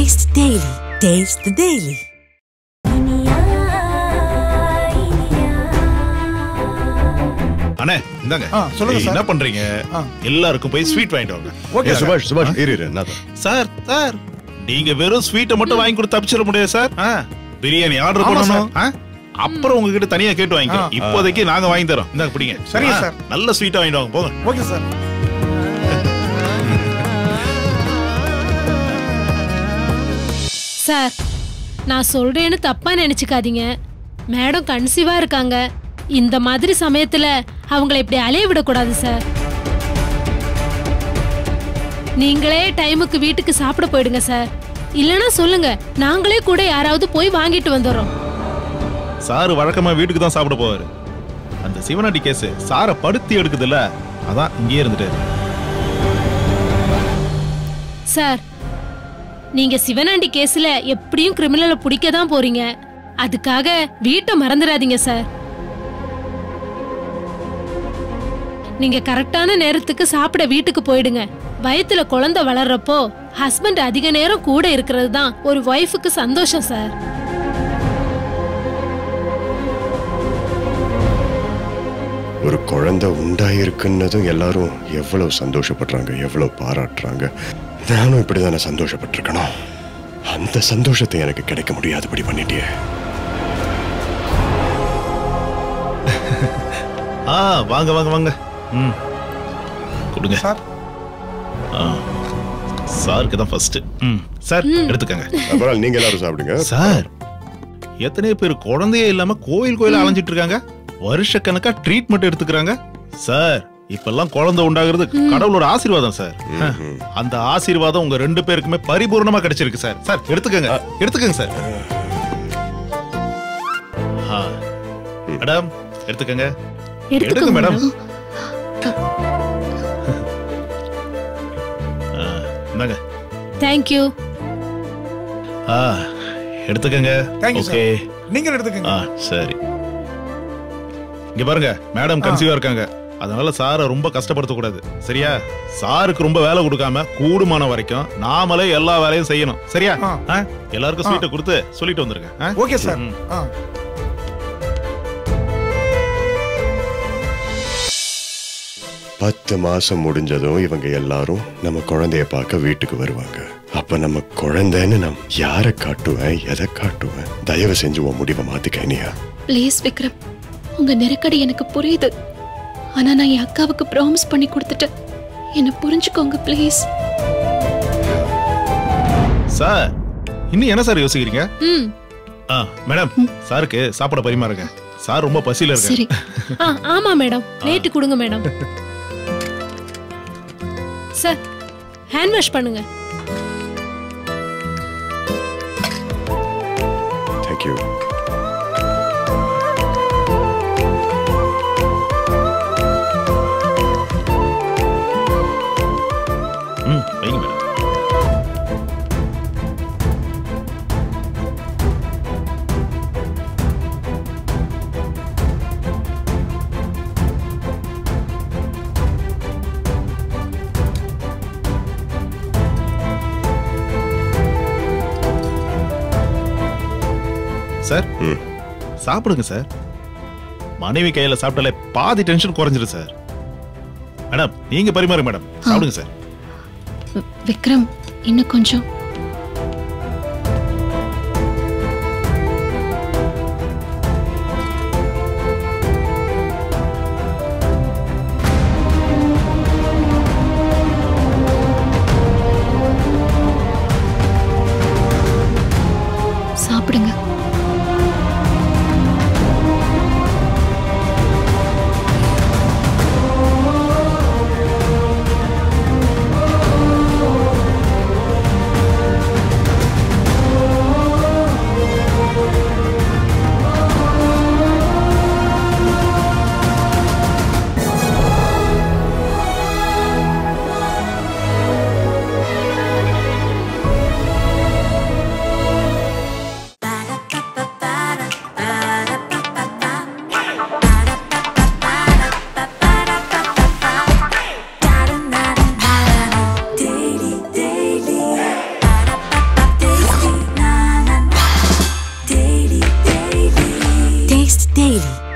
Taste the Daily. Taste the Daily. அண்ணே இந்தாங்க ஆ, சொல்லுங்க ஏய், சார். என்ன பண்றீங்க ஆ. எல்லாருக்கும் போய் ஸ்வீட் வாங்கிட்டு வாங்க ஓகே ஏ, சார் சுபாஷ் சுபாஷ் இரு இரு என்னது சார் சார் நீங்க வெறும் ஸ்வீட்டை மட்டும் வாங்கி கொடுத்து தப்பிச்சிட முடியாது சார் ஆ, பிரியாணி ஆர்டர் ஆமா, பண்ணணும் ஆ? அப்புறம் உங்ககிட்ட தனியா கேட்டு வாங்கிக்கிறோம் ஆ. இப்போதைக்கு நாங்க வாங்கி தரோம் இந்தாங்க பிடிங்க சரிங்க ஆ, சார். நல்ல ஸ்வீட்டா வாங்கிட்டு வாங்க போங்க ஓகே சார் சார் நான் சொல்றேன்னு தப்பா நினைச்சுக்காதீங்க மேடம் கன்சீவா இருக்காங்க இந்த மாதிரி சமயத்துல அவங்கள இப்படி அலைய விடக்கூடாது சார் நீங்களே டைமுக்கு வீட்டுக்கு சாப்பிட போயிடுங்க சார் இல்லனா சொல்லுங்க நாங்களே கூட யாராவது போய் வாங்கிட்டு வந்துடுறோம் சார் வழக்கமா வீட்டுக்கு தான் சாப்பிட போவாரு அந்த சிவனாண்டி கேஸ் சாரை படுத்தி எடுக்குதுல்ல அதான் இங்கேயே இருந்துட்டாரு சார் நீங்க சிவனாண்டி கேஸ்ல எப்படியும் கிரிமினலை பிடிக்க தான் போறீங்க அதுக்காக வீட்டை மறந்துடாதீங்க சார் நீங்க கரெக்டான நேரத்துக்கு சாப்பிட வீட்டுக்கு போயிடுங்க வயித்துல குழந்தை வளர்றப்போ ஹஸ்பண்ட் அதிக நேரம் கூட இருக்கிறது தான் ஒரு ஒய்ஃபுக்கு சந்தோஷம் சார் ஒரு குழந்தை உண்டாயிருக்குன்னதும் எல்லாரும் எவ்வளவு சந்தோஷப்படுறாங்க எவ்வளவு பாராட்டுறாங்க நானும் இப்படிதானே சந்தோஷப்பட்டிருக்கணும் அந்த சந்தோஷத்தை எனக்கு கிடைக்க முடியாதபடி பண்ணிட்டியே ஆ வாங்க வாங்க வாங்க ம் கொடுங்க சார் ஆ சாருக்கு தான் ஃபர்ஸ்ட் ம் சார் எடுத்துக்கங்க அப்புறம் நீங்க எல்லாரும் சாப்பிடுங்க சார் எத்தனை பேர் குழந்தையே இல்லாம கோயில் கோயில் அலைஞ்சிட்டு இருக்காங்க வருஷக்கணக்கா ட்ரீட்மெண்ட் எடுத்துக்கிறாங்க சார் இப்பெல்லாம் குழந்தை உண்டாகிறது கடவுளோட ஆசீர்வாதம் சார் அந்த ஆசீர்வாதம் உங்க ரெண்டு பேருக்குமே பரிபூர்ணமா கிடைச்சிருக்கு சார் சார் எடுத்துக்கங்க எடுத்துக்கங்க சார் ஆ. மேடம் எடுத்துக்கங்க எடுங்க மேடம் ஆ, இந்தாங்க தேங்க்யூ ஆ எடுத்துக்கங்க தேங்க்யூ ஓகே சார் நீங்கள் எடுத்துக்கங்க ஆ சரி இங்க பாருங்க மேடம் கன்சீவா இருக்காங்க அதனால சாரை ரொம்ப கஷ்டப்படுத்த கூடாது சரியா சாருக்கு ரொம்ப வேலை கொடுக்காம கூடுமான வரைக்கும் நாமளே எல்லா வேலையும் செய்யணும் சரியா ஆ. ஆ? எல்லாருக்கும் ஸ்வீட்டை கொடுத்து சொல்லிட்டு வந்துருங்க ஆ? ஓகே சார் ம். ஆ பத்து மாசம் முடிஞ்சதும் இவங்க எல்லாரும் நம்ம குழந்தைய பார்க்க வீட்டுக்கு வருவாங்க அப்ப நம்ம குழந்தைன்னு நான் யாரை காட்டுவேன் எதை காட்டுவேன் தயவு செஞ்சு உன் முடிவை மாத்திக்க இனியா ப்ளீஸ் விக்ரம் உங்க நெருக்கடி எனக்கு புரியுது ஆனா நான் என் அக்காவுக்கு ப்ராமிஸ் பண்ணி கொடுத்துட்டேன் என்ன புரிஞ்சுக்கோங்க ப்ளீஸ் சார் இன்னும் என்ன சார் யோசிக்கிறீங்க ம் ஆ மேடம் சாருக்கு சாப்பிட பரிமாறுங்க சார் ரொம்ப பசியில சரி இருக்காரு ஆ ஆமா மேடம் பிளேட்டு கொடுங்க மேடம் சார் ஹேண்ட் வாஷ் பண்ணுங்க தேங்க்யூ ம் வைங்க மேடம் சார் ம். சாப்பிடுங்க சார் மனைவி கையில சாப்பிட்டாலே பாதி டென்ஷன் குறைஞ்சிடும் சார் மேடம் நீங்க பரிமாறுங்க மேடம் சாப்பிடுங்க சார் வி- விக்ரம் இன்னும் கொஞ்சம் சாப்பிடுங்க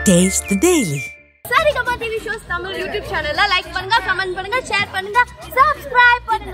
Taste the Daily. Saregama TV shows Tamil YouTube சேனல்ல லைக் பண்ணுங்க கமெண்ட் பண்ணுங்க ஷேர் பண்ணுங்க சப்ஸ்கிரைப் பண்ணுங்க